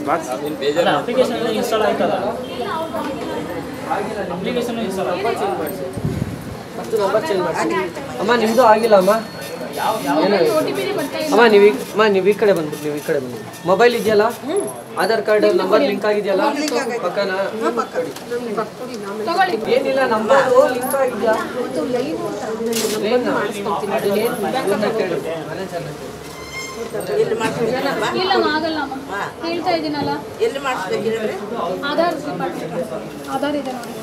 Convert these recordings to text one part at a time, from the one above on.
Box ಅಲ್ಲ application install ಆಯ್ತಲ್ಲ application install first number change ಮಾಡಿ ಅಮ್ಮ ನಿಮ್ಮದು ಆಗಿಲ್ಲ ಅಮ್ಮ ಏನು ಓ ಟಿ ಪಿನೇ ಬರ್ತಾ ಇಲ್ಲ ಅಮ್ಮ ನೀವು ಈ ಅಮ್ಮ ನೀವು ಈ ಕಡೆ ಬಂದ್ಬಿಟ್ಟು ನೀವು ಈ ಕಡೆ ಬಂದು ಮೊಬೈಲ್ ಇದೆಯಲ್ಲ ಆಧಾರ್ ಕಾರ್ಡ್ ನಂಬರ್ ಲಿಂಕ್ ಆಗಿದೆಯಲ್ಲ ಪಕ್ಕನ ತಗೊಳ್ಳಿ ಏನಿಲ್ಲ ನಂಬರ್ ಲಿಂಕ್ ಆಗಿದೆಯಾ ಏನು ಅದೇನು ಇವನ್ನ ಕೇಳು ಮನೆ ಚೆನ್ನಾಗಿ ಎಲ್ಲಿ ಮಾಡಿಸ್ಬೇಕಿಲ್ಲಮ್ಮ ಇಲ್ಲಮ್ಮ ಆಗಲ್ಲ ಅಮ್ಮ ಹೇಳ್ತಾ ಇದ್ದೀನಲ್ಲ ಎಲ್ಲಿ ಮಾಡಿಸ್ಬೇಕಿದ್ರೆ ಆಧಾರ್ ಡಿಪಾರ್ಟ್ಮೆಂಟ್ ಆಧಾರ್ ಇದೆ ನೋಡಿ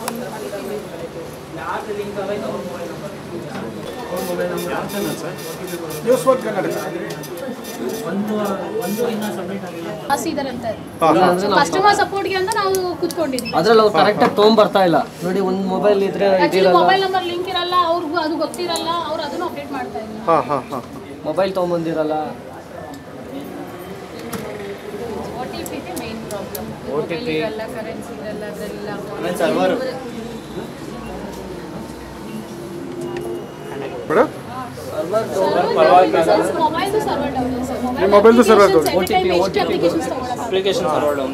ನ್ಯೂಸ್ ವರ್ಕ್ ಕನ್ನಡ ಒಂದು ಒಂದು ಇನ್ನೂ ಸಬ್ಮಿಟ್ ಆಗಿಲ್ಲ ಜಾಸ್ತಿ ಇದಾರೆ ಅಂತ ಇಲ್ಲ ಅಂದ್ರೆ ನಾವು ಕಸ್ಟಮರ್ ಸಪೋರ್ಟ್ಗೆ ಅಂತ ನಾವು ಕೂತ್ಕೊಂಡಿದ್ದೀವಿ ಅದ್ರಲ್ಲಿ ಅವ್ರು ಕರೆಕ್ಟಾಗಿ ತೊಗೊಂಬರ್ತಾ ಇಲ್ಲ ನೋಡಿ ಒಂದು ಮೊಬೈಲ್ ಇದ್ರೆ ಆಕ್ಚುಲಿ ಇದಿರಲ್ಲ ಮೊಬೈಲ್ ನಂಬರ್ ಲಿಂಕ್ ಇರಲ್ಲ ಅವ್ರಿಗೂ ಅದು ಗೊತ್ತಿರಲ್ಲ ಅವ್ರು ಅದನ್ನು ಅಪ್ಡೇಟ್ ಮಾಡ್ತಾ ಇಲ್ಲ ಹಾಂ ಹಾಂ ಹಾಂ ಮೊಬೈಲ್ ತೊಗೊಂಬಂದಿರಲ್ಲ O T P main problem OTP. ಇರಲ್ಲ ಕರೆನ್ಸಿ ಇರಲ್ಲ ಅದೆಲ್ಲ ಸರ್ವರ್ ಮೇಡಮ್ ಮೊಬೈಲ್ದು ಸರ್ವರ್ ಡೌನ್ ಸರ್ ನಿಮ್ಮ mobileದು server down. OTP ಅಪ್ಲಿಕೇಶನ್ಸ್ ತಗೊಳಕ್ಕೆ ಅಪ್ಲಿಕೇಶನ್ ಸರ್ವರ್ ಡೌನ್